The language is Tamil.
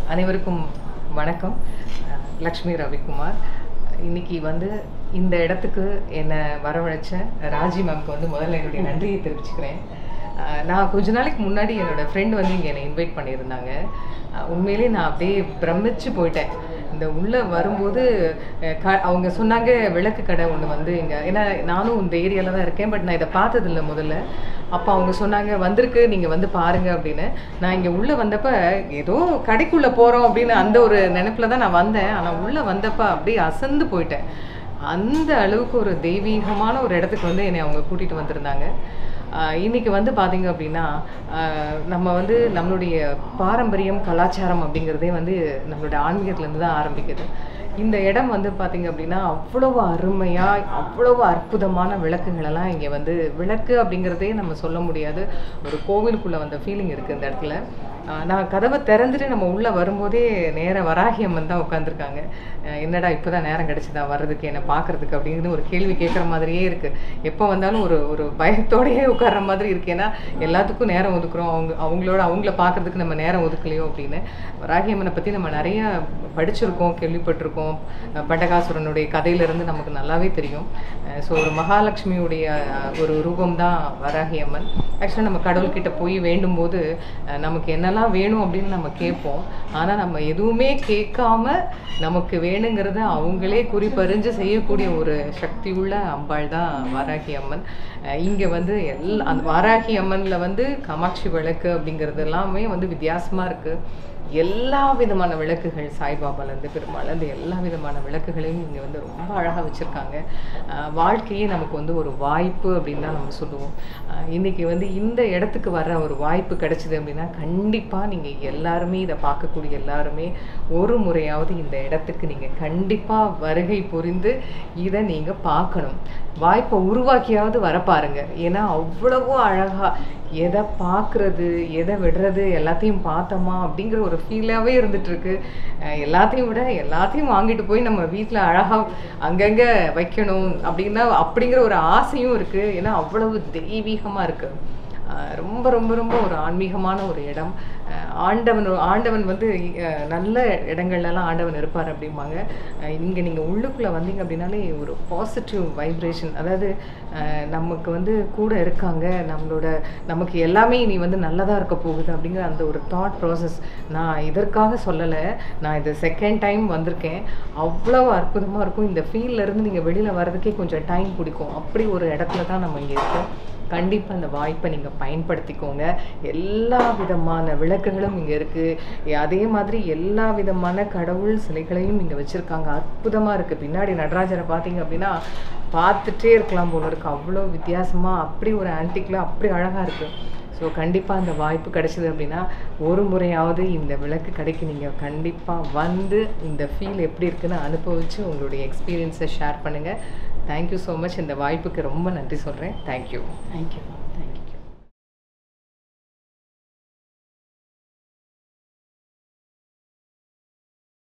அனைவருக்கும் வணக்கம் அஹ் லக்ஷ்மி ரவிக்குமார் இன்னைக்கு வந்து இந்த இடத்துக்கு என்னை வரவழைச்ச ராஜி மேம்க்கு வந்து முதல்ல என்னுடைய நன்றியை தெரிவிச்சுக்கிறேன் அஹ் நான் கொஞ்ச நாளைக்கு முன்னாடி என்னோட ஃப்ரெண்ட் வந்து இங்கே என்னை இன்வைட் பண்ணியிருந்தாங்க அஹ் உண்மையிலேயே நான் அப்படியே பிரமிச்சு போயிட்டேன் இந்த உள்ளே வரும்போது அஹ் க அவங்க சொன்னாங்க விளக்கு கடை ஒன்று வந்து இங்கே ஏன்னா நானும் இந்த ஏரியாவில் தான் இருக்கேன் பட் நான் இதை பார்த்ததில்ல முதல்ல அப்போ அவங்க சொன்னாங்க வந்திருக்கு நீங்கள் வந்து பாருங்க அப்படின்னு நான் இங்கே உள்ளே வந்தப்ப ஏதோ கடைக்குள்ளே போகிறோம் அப்படின்னு அந்த ஒரு நினைப்பில் தான் நான் வந்தேன் ஆனால் உள்ளே வந்தப்ப அப்படியே அசந்து போயிட்டேன் அந்த அளவுக்கு ஒரு தெய்வீகமான ஒரு இடத்துக்கு வந்து என்னை அவங்க கூட்டிகிட்டு வந்திருந்தாங்க ஆஹ் இன்னைக்கு வந்து பார்த்தீங்க அப்படின்னா ஆஹ் நம்ம வந்து நம்மளுடைய பாரம்பரியம் கலாச்சாரம் அப்படிங்கிறதே வந்து நம்மளுடைய ஆன்மீகத்துலேருந்து தான் ஆரம்பிக்குது இந்த இடம் வந்து பார்த்தீங்க அப்படின்னா அவ்வளவு அருமையாக அவ்வளவு அற்புதமான விளக்குகளெல்லாம் இங்கே வந்து விளக்கு அப்படிங்கிறதே நம்ம சொல்ல முடியாது ஒரு கோவிலுக்குள்ளே வந்த ஃபீலிங் இருக்குது இந்த இடத்துல ஆஹ் நான் கதவை திறந்துட்டு நம்ம உள்ளே வரும்போதே நேர வராகி அம்மன் தான் உட்காந்துருக்காங்க என்னடா இப்போ தான் நேரம் கிடச்சிதா வர்றதுக்கு என்னை பார்க்கறதுக்கு அப்படின்னு ஒரு கேள்வி கேட்குற மாதிரியே இருக்குது எப்போ வந்தாலும் ஒரு ஒரு பயத்தோடயே உட்கார்ற மாதிரி இருக்கு ஏன்னா எல்லாத்துக்கும் நேரம் ஒதுக்குறோம் அவங்க அவங்களோட அவங்கள பார்க்கறதுக்கு நம்ம நேரம் ஒதுக்கலையோ அப்படின்னு வராகி அம்மனை பற்றி நம்ம நிறைய படிச்சிருக்கோம் கேள்விப்பட்டிருக்கோம் அஹ் பண்டகாசுரனுடைய கதையிலிருந்து நமக்கு நல்லாவே தெரியும் ஸோ ஒரு மகாலட்சுமியுடைய அஹ், ஒரு ரூபம் தான் வராகி அம்மன் ஆக்சுவலாக நம்ம கடவுள்கிட்ட போய் வேண்டும் போது அஹ், நமக்கு என்னெல்லாம் வேணும் அப்படின்னு நம்ம கேட்போம் ஆனால் நம்ம எதுவுமே கேட்காம நமக்கு வேணுங்கிறத அவங்களே குறிப்பறிஞ்சு செய்யக்கூடிய ஒரு சக்தி உள்ள அம்பாள் தான் வாராகி அம்மன் இங்கே வந்து எல்லா அந்த வாராகி அம்மனில் வந்து காமாட்சி விளக்கு அப்படிங்கிறது எல்லாமே வந்து வித்தியாசமாக இருக்குது எல்லா விதமான விளக்குகள் சாய்பாபாலேருந்து பெருமாள்லேருந்து எல்லா விதமான விளக்குகளையும் இங்கே வந்து ரொம்ப அழகாக வச்சுருக்காங்க வாழ்க்கையே நமக்கு வந்து ஒரு வாய்ப்பு அப்படின்னு தான் நம்ம சொல்லுவோம் அஹ் இன்னைக்கு வந்து இந்த இடத்துக்கு வர ஒரு வாய்ப்பு கிடைச்சிது அப்படின்னா கண்டிப்பாக நீங்கள் எல்லாருமே இதை பார்க்கக்கூடிய எல்லாருமே ஒரு முறையாவது இந்த இடத்துக்கு நீங்கள் கண்டிப்பாக வருகை புரிந்து இதை நீங்கள் பார்க்கணும் வாய்ப்பை உருவாக்கியாவது வர பாருங்க ஏன்னா அவ்வளவோ அழகாக எதை பார்க்குறது எதை விடுறது எல்லாத்தையும் பார்த்தோமா அப்படிங்கிற ஒரு ஃபீலாகவே இருந்துட்டு இருக்கு அஹ் எல்லாத்தையும் விட எல்லாத்தையும் வாங்கிட்டு போய் நம்ம வீட்டில் அழகாக அங்கங்கே வைக்கணும் அப்படின்னா அப்படிங்கிற ஒரு ஆசையும் இருக்குது ஏன்னா அவ்வளவு தெய்வீகமாக இருக்குது ஆஹ் ரொம்ப ரொம்ப ரொம்ப ஒரு ஆன்மீகமான ஒரு இடம் ஆஹ் ஆண்டவன் ஆண்டவன் வந்து ஆஹ் நல்ல இடங்கள்லலாம் ஆண்டவன் இருப்பார் அப்படிம்பாங்க இங்கே நீங்கள் உள்ளுக்குள்ளே வந்தீங்க அப்படின்னாலே ஒரு பாசிட்டிவ் வைப்ரேஷன் அதாவது ஆஹ் நமக்கு வந்து கூட இருக்காங்க நம்மளோட நமக்கு எல்லாமே இனி வந்து நல்லதாக இருக்க போகுது அப்படிங்கிற அந்த ஒரு தாட் ப்ராசஸ் நான் இதற்காக சொல்லலை நான் இது செகண்ட் டைம் வந்திருக்கேன் அவ்வளோ அற்புதமாக இருக்கும் இந்த ஃபீல்ட்ல இருந்து நீங்கள் வெளியில் வர்றதுக்கே கொஞ்சம் டைம் பிடிக்கும் அப்படி ஒரு இடத்துல தான் நம்ம இங்கே இருக்கோம் கண்டிப்பாக அந்த வாய்ப்பை நீங்கள் பயன்படுத்திக்கோங்க எல்லா விதமான விளக்குகளும் இங்கே இருக்குது அதே மாதிரி எல்லா விதமான கடவுள் சிலைகளையும் இங்கே வச்சுருக்காங்க அற்புதமாக இருக்குது பின்னாடி நடராஜரை பார்த்தீங்க அப்படின்னா பார்த்துட்டே இருக்கலாம் போல இருக்குது அவ்வளோ வித்தியாசமாக அப்படி ஒரு ஆன்டிக்கில் அப்படி அழகாக இருக்குது ஸோ கண்டிப்பாக அந்த வாய்ப்பு கிடைச்சிது அப்படின்னா ஒரு முறையாவது இந்த விளக்கு கடைக்கு நீங்கள் கண்டிப்பாக வந்து இந்த ஃபீல் எப்படி இருக்குன்னு அனுபவித்து உங்களுடைய எக்ஸ்பீரியன்ஸை ஷேர் பண்ணுங்கள் தேங்க்யூ ஸோ மச் இந்த வாய்ப்புக்கு ரொம்ப நன்றி சொல்கிறேன் தேங்க்யூ தேங்க்யூ